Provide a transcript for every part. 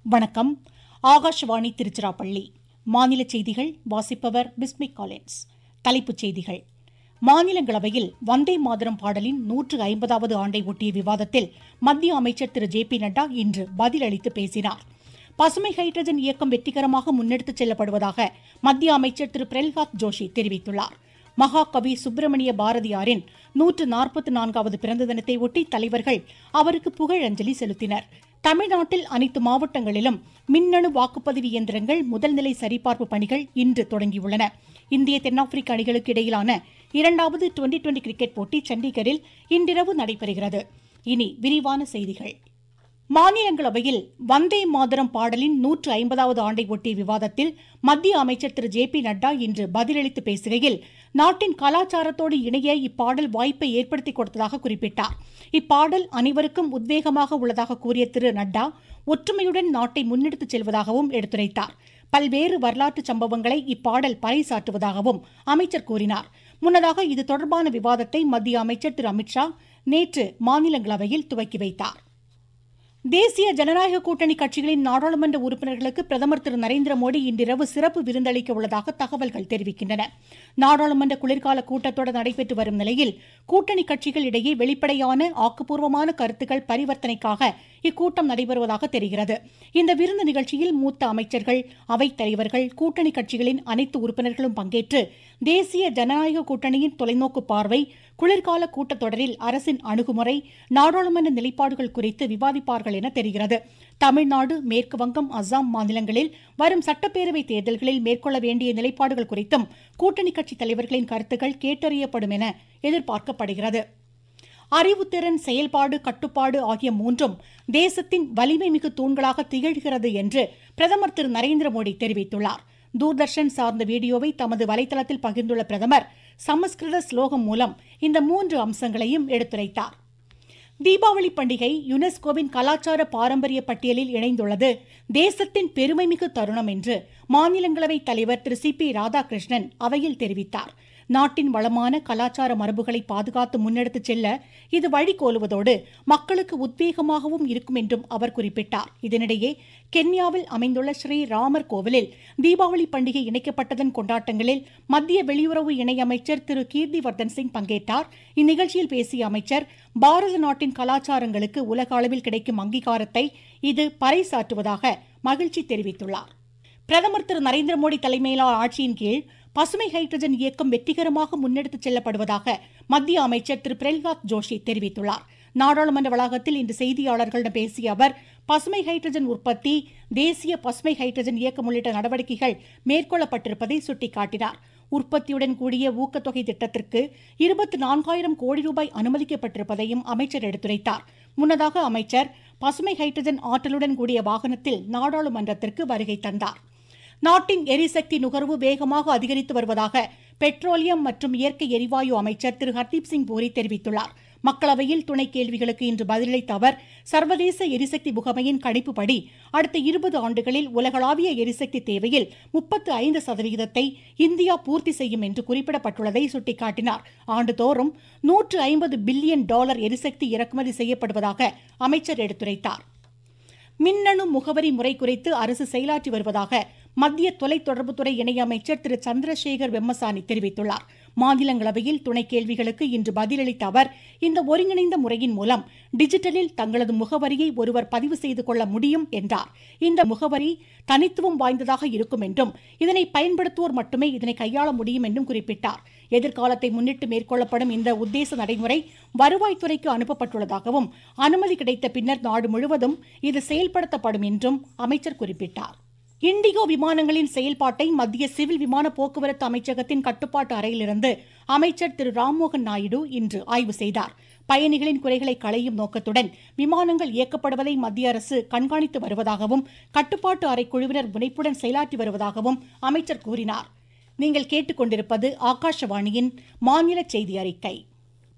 வணக்கம் ஆகாஷவாணி திருச்சிராப்பள்ளி மாநில செய்திகள் வாசிப்பவர் பிஸ்மிக் காலின்ஸ் தலைப்புச் செய்திகள் மாநிலங்களவையில் வந்தே மாதரம் பாடலின் நூற்று ஐம்பதாவது ஆண்டை ஒட்டிய விவாதத்தில் மத்திய அமைச்சர் திரு ஜே பி நட்டா இன்று பதிலளித்து பேசினார் பசுமை ஹைட்ரஜன் இயக்கம் வெற்றிகரமாக முன்னெடுத்துச் செல்லப்படுவதாக மத்திய அமைச்சர் திரு பிரல்ஹாத் ஜோஷி தெரிவித்துள்ளார் மகாகவி சுப்பிரமணிய பாரதியாரின் நூற்று நாற்பத்தி நான்காவது பிறந்த தினத்தை ஒட்டி தலைவர்கள் அவருக்கு புகழஞ்சலி செலுத்தினர் தமிழ்நாட்டில் அனைத்து மாவட்டங்களிலும் மின்னணு வாக்குப்பதிவு இயந்திரங்கள் முதல்நிலை சரிபார்ப்பு பணிகள் இன்று தொடங்கியுள்ளன இந்திய தென்னாப்பிரிக்க அணிகளுக்கு இடையிலான இரண்டாவது டுவெண்டி டுவெண்டி கிரிக்கெட் போட்டி சண்டிகரில் இன்றிரவு நடைபெறுகிறது இனி விரிவான செய்திகள் மாநிலங்களவையில் வந்தே மாதரம் பாடலின் நூற்று ஐம்பதாவது ஆண்டை ஒட்டிய விவாதத்தில் மத்திய அமைச்சர் திரு ஜே பி நட்டா இன்று பதிலளித்து பேசுகையில் நாட்டின் கலாச்சாரத்தோடு இணைய இப்பாடல் வாய்ப்பை ஏற்படுத்தி கொடுத்ததாக குறிப்பிட்டார் இப்பாடல் அனைவருக்கும் உத்வேகமாக உள்ளதாக கூறிய திரு நட்டா ஒற்றுமையுடன் நாட்டை முன்னெடுத்துச் செல்வதாகவும் எடுத்துரைத்தார் பல்வேறு வரலாற்று சம்பவங்களை இப்பாடல் பறைசாற்றுவதாகவும் அமைச்சர் கூறினார் முன்னதாக இது தொடர்பான விவாதத்தை மத்திய அமைச்சர் திரு அமித்ஷா நேற்று மாநிலங்களவையில் துவக்கி வைத்தார் தேசிய ஜனநாயக கூட்டணி கட்சிகளின் நாடாளுமன்ற உறுப்பினர்களுக்கு பிரதமர் திரு நரேந்திர மோடி இன்றிரவு சிறப்பு விருந்தளிக்க உள்ளதாக தகவல்கள் தெரிவிக்கின்றன நாடாளுமன்ற குளிர்கால கூட்டத்தொடர் நடைபெற்று வரும் நிலையில் கூட்டணி கட்சிகள் இடையே வெளிப்படையான ஆக்கப்பூர்வமான கருத்துக்கள் பரிவர்த்தனைக்காக இக்கூட்டம் நடைபெறுவதாக தெரிகிறது இந்த விருந்து நிகழ்ச்சியில் மூத்த அமைச்சர்கள் அவைத் தலைவர்கள் கூட்டணி கட்சிகளின் அனைத்து உறுப்பினர்களும் பங்கேற்று தேசிய ஜனநாயக கூட்டணியின் தொலைநோக்கு பார்வை குளிர்கால கூட்டத்தொடரில் அரசின் அணுகுமுறை நாடாளுமன்ற நிலைப்பாடுகள் குறித்து விவாதிப்பார்கள் என தெரிகிறது தமிழ்நாடு மேற்கு வங்கம் அஸ்ஸாம் மாநிலங்களில் வரும் சட்டப்பேரவை தேர்தல்களில் மேற்கொள்ள வேண்டிய நிலைப்பாடுகள் குறித்தும் கூட்டணி கட்சி தலைவர்களின் கருத்துக்கள் கேட்டறியப்படும் என எதிர்பார்க்கப்படுகிறது அறிவுத்திறன் செயல்பாடு கட்டுப்பாடு ஆகிய மூன்றும் தேசத்தின் வலிமை மிகு தூண்களாக திகழ்கிறது என்று பிரதமர் திரு நரேந்திர மோடி தெரிவித்துள்ளார் தூர்தர்ஷன் சார்ந்த வீடியோவை தமது வலைதளத்தில் பகிர்ந்துள்ள பிரதமர் சமஸ்கிருத ஸ்லோகம் மூலம் இந்த மூன்று அம்சங்களையும் எடுத்துரைத்தார் தீபாவளி பண்டிகை யுனெஸ்கோவின் கலாச்சார பாரம்பரிய பட்டியலில் இணைந்துள்ளது தேசத்தின் பெருமைமிகு தருணம் என்று மாநிலங்களவை தலைவர் திரு சி பி ராதாகிருஷ்ணன் அவையில் தெரிவித்தார் நாட்டின் வளமான கலாச்சார மரபுகளை பாதுகாத்து முன்னெடுத்துச் செல்ல இது வழிகோலுவதோடு மக்களுக்கு உத்வேகமாகவும் இருக்கும் என்றும் அவர் குறிப்பிட்டார் இதனிடையே கென்யாவில் அமைந்துள்ள ஸ்ரீ ராமர் கோவிலில் தீபாவளி பண்டிகை இணைக்கப்பட்டதன் கொண்டாட்டங்களில் மத்திய வெளியுறவு இணையமைச்சர் திரு கீர்த்திவர்தன் சிங் பங்கேற்றார் இந்நிகழ்ச்சியில் பேசிய அமைச்சர் பாரத நாட்டின் கலாச்சாரங்களுக்கு உலக அளவில் கிடைக்கும் அங்கீகாரத்தை இது பறைசாற்றுவதாக மகிழ்ச்சி தெரிவித்துள்ளார் பிரதமர் திரு நரேந்திர மோடி தலைமையிலான ஆட்சியின் கீழ் பசுமை ஹைட்ரஜன் இயக்கம் வெற்றிகரமாக முன்னெடுத்துச் செல்லப்படுவதாக மத்திய அமைச்சர் திரு பிரல்ஹாத் ஜோஷி தெரிவித்துள்ளார் நாடாளுமன்ற வளாகத்தில் இன்று செய்தியாளர்களிடம் பேசிய அவர் பசுமை ஹைட்ரஜன் உற்பத்தி தேசிய பசுமை ஹைட்ரஜன் இயக்கம் உள்ளிட்ட நடவடிக்கைகள் மேற்கொள்ளப்பட்டிருப்பதை சுட்டிக்காட்டினார் உற்பத்தியுடன் கூடிய ஊக்கத்தொகை திட்டத்திற்கு இருபத்தி நான்காயிரம் கோடி ரூபாய் அனுமதிக்கப்பட்டிருப்பதையும் அமைச்சர் எடுத்துரைத்தார் முன்னதாக அமைச்சர் பசுமை ஹைட்ரஜன் ஆற்றலுடன் கூடிய வாகனத்தில் நாடாளுமன்றத்திற்கு வருகை தந்தார் நாட்டின் எரிசக்தி நுகர்வு வேகமாக அதிகரித்து வருவதாக பெட்ரோலியம் மற்றும் இயற்கை எரிவாயு அமைச்சர் திரு ஹர்தீப் சிங் பூரி தெரிவித்துள்ளார் மக்களவையில் துணை கேள்விகளுக்கு இன்று பதிலளித்த அவர் சர்வதேச எரிசக்தி முகமையின் கணிப்புப்படி அடுத்த இருபது ஆண்டுகளில் உலகளாவிய எரிசக்தி தேவையில் முப்பத்து ஐந்து சதவிகிதத்தை இந்தியா பூர்த்தி செய்யும் என்று குறிப்பிடப்பட்டுள்ளதை சுட்டிக்காட்டினார் ஆண்டுதோறும் நூற்று ஐம்பது பில்லியன் டாலர் எரிசக்தி இறக்குமதி செய்யப்படுவதாக அமைச்சர் எடுத்துரைத்தார் மின்னணு முகவரி முறை குறித்து அரசு செயலாற்றி வருவதாக மத்திய தொலைத்தொடர்புத்துறை இணையமைச்சர் திரு சந்திரசேகர் வெம்மசானி தெரிவித்துள்ளார் மாநிலங்களவையில் துணை கேள்விகளுக்கு இன்று பதிலளித்த அவர் இந்த ஒருங்கிணைந்த முறையின் மூலம் டிஜிட்டலில் தங்களது முகவரியை ஒருவர் பதிவு செய்து கொள்ள முடியும் என்றார் இந்த முகவரி தனித்துவம் வாய்ந்ததாக இருக்கும் என்றும் இதனை பயன்படுத்துவோர் மட்டுமே இதனை கையாள முடியும் என்றும் குறிப்பிட்டார் எதிர்காலத்தை முன்னிட்டு மேற்கொள்ளப்படும் இந்த உத்தேச நடைமுறை வருவாய்த்துறைக்கு அனுப்பப்பட்டுள்ளதாகவும் அனுமதி கிடைத்த பின்னர் நாடு முழுவதும் இது செயல்படுத்தப்படும் என்றும் அமைச்சர் குறிப்பிட்டார் இண்டிகோ விமானங்களின் செயல்பாட்டை மத்திய சிவில் விமான போக்குவரத்து அமைச்சகத்தின் கட்டுப்பாட்டு அறையிலிருந்து அமைச்சர் திரு ராம்மோகன் நாயுடு இன்று ஆய்வு செய்தார் பயணிகளின் குறைகளை களையும் நோக்கத்துடன் விமானங்கள் இயக்கப்படுவதை மத்திய அரசு கண்காணித்து வருவதாகவும் கட்டுப்பாட்டு அறை குழுவினர் முனைப்புடன் செயலாற்றி வருவதாகவும் அமைச்சர் கூறினார் நீங்கள் கேட்டுக்கொண்டிருப்பது ஆகாஷவாணியின் மாநில செய்தி அறிக்கை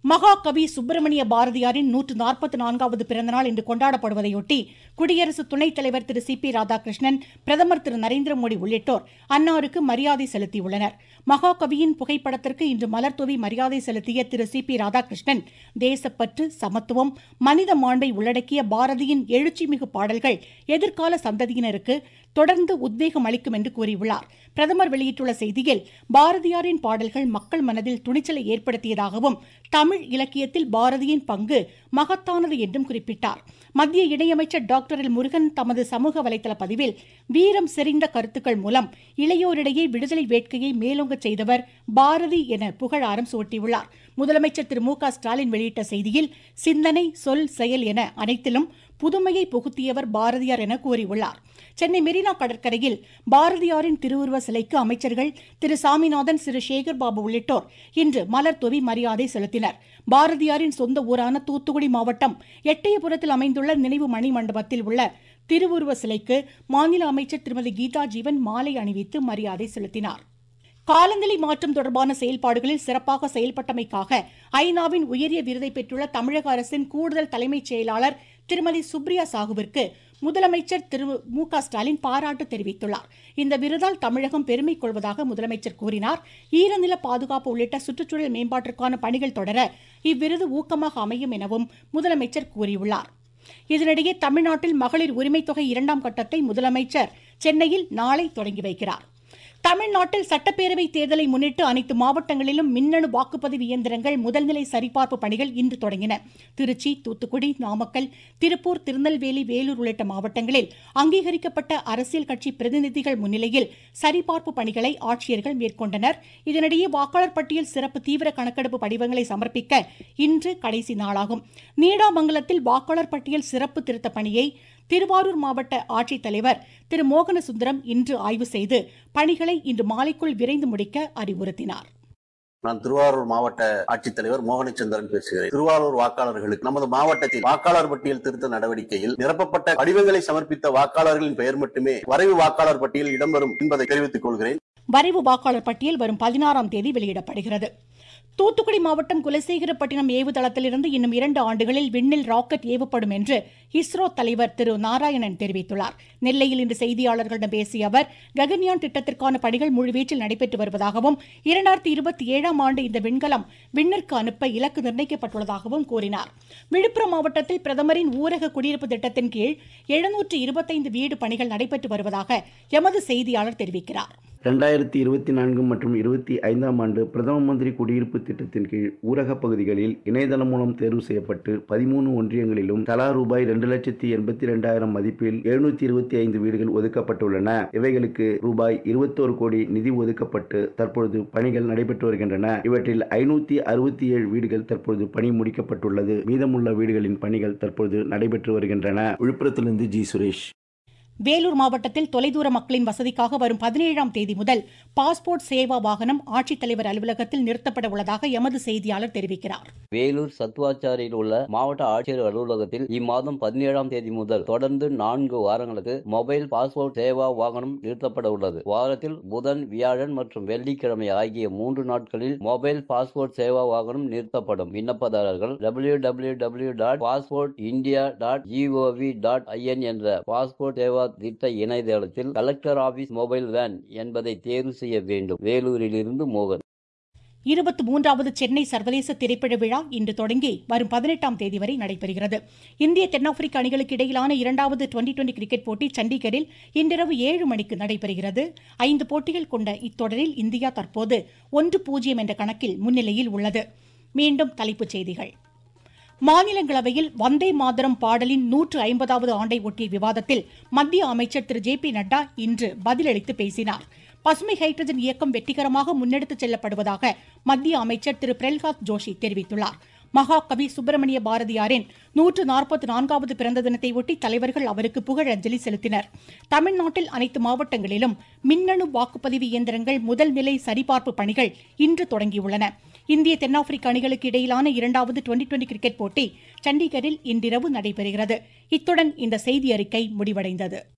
மகாகவி சுப்பிரமணிய பாரதியாரின் நூற்று நாற்பத்தி நான்காவது பிறந்தநாள் இன்று கொண்டாடப்படுவதையொட்டி குடியரசு துணைத் தலைவர் திரு சி பி ராதாகிருஷ்ணன் பிரதமர் திரு நரேந்திர மோடி உள்ளிட்டோர் அன்னாருக்கு மரியாதை செலுத்தியுள்ளனர் மகாகவியின் புகைப்படத்திற்கு இன்று மலர்தூவி மரியாதை செலுத்திய திரு சி பி ராதாகிருஷ்ணன் தேசப்பற்று சமத்துவம் மனித மாண்பை உள்ளடக்கிய பாரதியின் எழுச்சிமிகு பாடல்கள் எதிர்கால சந்ததியினருக்கு தொடர்ந்து உத்வேகம் அளிக்கும் என்று கூறியுள்ளார் பிரதமர் வெளியிட்டுள்ள செய்தியில் பாரதியாரின் பாடல்கள் மக்கள் மனதில் துணிச்சலை ஏற்படுத்தியதாகவும் தமிழ் இலக்கியத்தில் பாரதியின் பங்கு மகத்தானது என்றும் குறிப்பிட்டார் மத்திய இணையமைச்சர் டாக்டர் எல் முருகன் தமது சமூக வலைதள பதிவில் வீரம் செறிந்த கருத்துக்கள் மூலம் இளையோரிடையே விடுதலை வேட்கையை மேலோங்கச் செய்தவர் பாரதி என புகழாரம் சூட்டியுள்ளார் முதலமைச்சர் திரு மு க ஸ்டாலின் வெளியிட்ட செய்தியில் சிந்தனை சொல் செயல் என அனைத்திலும் புதுமையை புகுத்தியவர் பாரதியார் என கூறியுள்ளார் சென்னை மெரினா கடற்கரையில் பாரதியாரின் திருவுருவ சிலைக்கு அமைச்சர்கள் திரு சாமிநாதன் திரு சேகர் பாபு உள்ளிட்டோர் இன்று மலர் தூவி மரியாதை செலுத்தினர் பாரதியாரின் சொந்த ஊரான தூத்துக்குடி மாவட்டம் எட்டயபுரத்தில் அமைந்துள்ள நினைவு மணி மண்டபத்தில் உள்ள திருவுருவ சிலைக்கு மாநில அமைச்சர் திருமதி கீதா ஜீவன் மாலை அணிவித்து மரியாதை செலுத்தினார் காலநிலை மாற்றம் தொடர்பான செயல்பாடுகளில் சிறப்பாக செயல்பட்டமைக்காக ஐநாவின் உயரிய விருதை பெற்றுள்ள தமிழக அரசின் கூடுதல் தலைமைச் செயலாளர் திருமதி சுப்ரியா சாகுவிற்கு முதலமைச்சர் திரு மு க ஸ்டாலின் பாராட்டு தெரிவித்துள்ளார் இந்த விருதால் தமிழகம் பெருமை கொள்வதாக முதலமைச்சர் கூறினார் ஈரநில பாதுகாப்பு உள்ளிட்ட சுற்றுச்சூழல் மேம்பாட்டிற்கான பணிகள் தொடர இவ்விருது ஊக்கமாக அமையும் எனவும் முதலமைச்சர் கூறியுள்ளார் இதனிடையே தமிழ்நாட்டில் மகளிர் உரிமைத் தொகை இரண்டாம் கட்டத்தை முதலமைச்சர் சென்னையில் நாளை தொடங்கி வைக்கிறார் தமிழ்நாட்டில் சட்டப்பேரவை தேர்தலை முன்னிட்டு அனைத்து மாவட்டங்களிலும் மின்னணு வாக்குப்பதிவு இயந்திரங்கள் முதல்நிலை சரிபார்ப்பு பணிகள் இன்று தொடங்கின திருச்சி தூத்துக்குடி நாமக்கல் திருப்பூர் திருநெல்வேலி வேலூர் உள்ளிட்ட மாவட்டங்களில் அங்கீகரிக்கப்பட்ட அரசியல் கட்சி பிரதிநிதிகள் முன்னிலையில் சரிபார்ப்பு பணிகளை ஆட்சியர்கள் மேற்கொண்டனர் இதனிடையே வாக்காளர் பட்டியல் சிறப்பு தீவிர கணக்கெடுப்பு படிவங்களை சமர்ப்பிக்க இன்று கடைசி நாளாகும் நீடாமங்கலத்தில் வாக்காளர் பட்டியல் சிறப்பு திருத்த பணியை திருவாரூர் மாவட்ட ஆட்சித்தலைவர் திரு மோகனசுந்தரம் இன்று ஆய்வு செய்து பணிகளை இன்று மாலைக்குள் விரைந்து முடிக்க அறிவுறுத்தினார் நான் திருவாரூர் மாவட்ட ஆட்சித்தலைவர் மோகனச்சந்திரன் பேசுகிறேன் திருவாரூர் வாக்காளர்களுக்கு நமது மாவட்டத்தில் வாக்காளர் பட்டியல் திருத்த நடவடிக்கையில் நிரப்பப்பட்ட படிவங்களை சமர்ப்பித்த வாக்காளர்களின் பெயர் மட்டுமே வரைவு வாக்காளர் பட்டியல் இடம்பெறும் என்பதை தெரிவித்துக் கொள்கிறேன் வரைவு வாக்காளர் பட்டியல் வரும் பதினாறாம் தேதி வெளியிடப்படுகிறது தூத்துக்குடி மாவட்டம் குலசேகரப்பட்டினம் ஏவுதளத்திலிருந்து இன்னும் இரண்டு ஆண்டுகளில் விண்ணில் ராக்கெட் ஏவப்படும் என்று இஸ்ரோ தலைவர் திரு நாராயணன் தெரிவித்துள்ளார் நெல்லையில் இன்று செய்தியாளர்களிடம் பேசிய அவர் ககன்யான் திட்டத்திற்கான பணிகள் முழுவீச்சில் நடைபெற்று வருவதாகவும் இரண்டாயிரத்தி இருபத்தி ஏழாம் ஆண்டு இந்த விண்கலம் விண்ணிற்கு அனுப்ப இலக்கு நிர்ணயிக்கப்பட்டுள்ளதாகவும் கூறினார் விழுப்புரம் மாவட்டத்தில் பிரதமரின் ஊரக குடியிருப்பு திட்டத்தின் கீழ் எழுநூற்று இருபத்தைந்து வீடு பணிகள் நடைபெற்று வருவதாக எமது செய்தியாளர் தெரிவிக்கிறார் ரெண்டாயிரத்தி இருபத்தி நான்கு மற்றும் இருபத்தி ஐந்தாம் ஆண்டு பிரதம மந்திரி குடியிருப்பு திட்டத்தின் கீழ் ஊரக பகுதிகளில் இணையதளம் மூலம் தேர்வு செய்யப்பட்டு பதிமூணு ஒன்றியங்களிலும் தலா ரூபாய் இரண்டு லட்சத்தி எண்பத்தி ரெண்டாயிரம் மதிப்பில் எழுநூத்தி இருபத்தி ஐந்து வீடுகள் ஒதுக்கப்பட்டுள்ளன இவைகளுக்கு ரூபாய் இருபத்தோரு கோடி நிதி ஒதுக்கப்பட்டு தற்பொழுது பணிகள் நடைபெற்று வருகின்றன இவற்றில் ஐநூத்தி அறுபத்தி ஏழு வீடுகள் தற்பொழுது பணி முடிக்கப்பட்டுள்ளது மீதமுள்ள வீடுகளின் பணிகள் தற்பொழுது நடைபெற்று வருகின்றன விழுப்புரத்திலிருந்து ஜி சுரேஷ் வேலூர் மாவட்டத்தில் தொலைதூர மக்களின் வசதிக்காக வரும் பதினேழாம் தேதி முதல் பாஸ்போர்ட் சேவா வாகனம் ஆட்சித்தலைவர் அலுவலகத்தில் நிறுத்தப்பட உள்ளதாக எமது செய்தியாளர் தெரிவிக்கிறார் வேலூர் சத்துவாச்சாரியில் உள்ள மாவட்ட ஆட்சியர் அலுவலகத்தில் இம்மாதம் பதினேழாம் தேதி முதல் தொடர்ந்து நான்கு வாரங்களுக்கு மொபைல் பாஸ்போர்ட் சேவா வாகனம் நிறுத்தப்பட உள்ளது வாரத்தில் புதன் வியாழன் மற்றும் வெள்ளிக்கிழமை ஆகிய மூன்று நாட்களில் மொபைல் பாஸ்போர்ட் சேவா வாகனம் நிறுத்தப்படும் விண்ணப்பதாரர்கள் W W W dot passport India dot G O V dot I N என்ற பாஸ்போர்ட் சேவா திட்ட இணையதளத்தில் கலெக்டர் ஆபீஸ் மொபைல் வேன் என்பதை தேர்வு செய்ய வேண்டும் வேலூரிலிருந்து மோகன் இருபத்தி மூன்றாவது சென்னை சர்வதேச திரைப்பட விழா இன்று தொடங்கி வரும் பதினெட்டாம் தேதி வரை நடைபெறுகிறது இந்திய தென்னாப்பிரிக்க அணிகளுக்கு இடையிலான இரண்டாவது டுவெண்டி டுவெண்டி கிரிக்கெட் போட்டி சண்டிகரில் இன்றிரவு ஏழு மணிக்கு நடைபெறுகிறது ஐந்து போட்டிகள் கொண்ட இத்தொடரில் இந்தியா தற்போது ஒன்று பூஜ்ஜியம் என்ற கணக்கில் முன்னிலையில் உள்ளது மீண்டும் தலைப்புச் செய்திகள் மாநிலங்களவையில் வந்தே மாதரம் பாடலின் நூற்று ஐம்பதாவது ஆண்டை ஒட்டிய விவாதத்தில் மத்திய அமைச்சர் திரு ஜே பி நட்டா இன்று பதிலளித்து பேசினார் பசுமை ஹைட்ரஜன் இயக்கம் வெற்றிகரமாக முன்னெடுத்துச் செல்லப்படுவதாக மத்திய அமைச்சர் திரு பிரல்ஹாத் ஜோஷி தெரிவித்துள்ளார் மகாகவி சுப்பிரமணிய பாரதியாரின் நூற்று நாற்பத்தி நான்காவது பிறந்த தினத்தை ஒட்டி தலைவர்கள் அவருக்கு புகழஞ்சலி செலுத்தினர் தமிழ்நாட்டில் அனைத்து மாவட்டங்களிலும் மின்னணு வாக்குப்பதிவு இயந்திரங்கள் முதல் நிலை சரிபார்ப்பு பணிகள் இன்று தொடங்கியுள்ளன இந்திய தென்னாப்பிரிக்க அணிகளுக்கு இடையிலான இரண்டாவது டுவெண்டி டுவெண்டி கிரிக்கெட் போட்டி சண்டிகரில் இன்றிரவு நடைபெறுகிறது இத்துடன் இந்த செய்தி அறிக்கை முடிவடைந்தது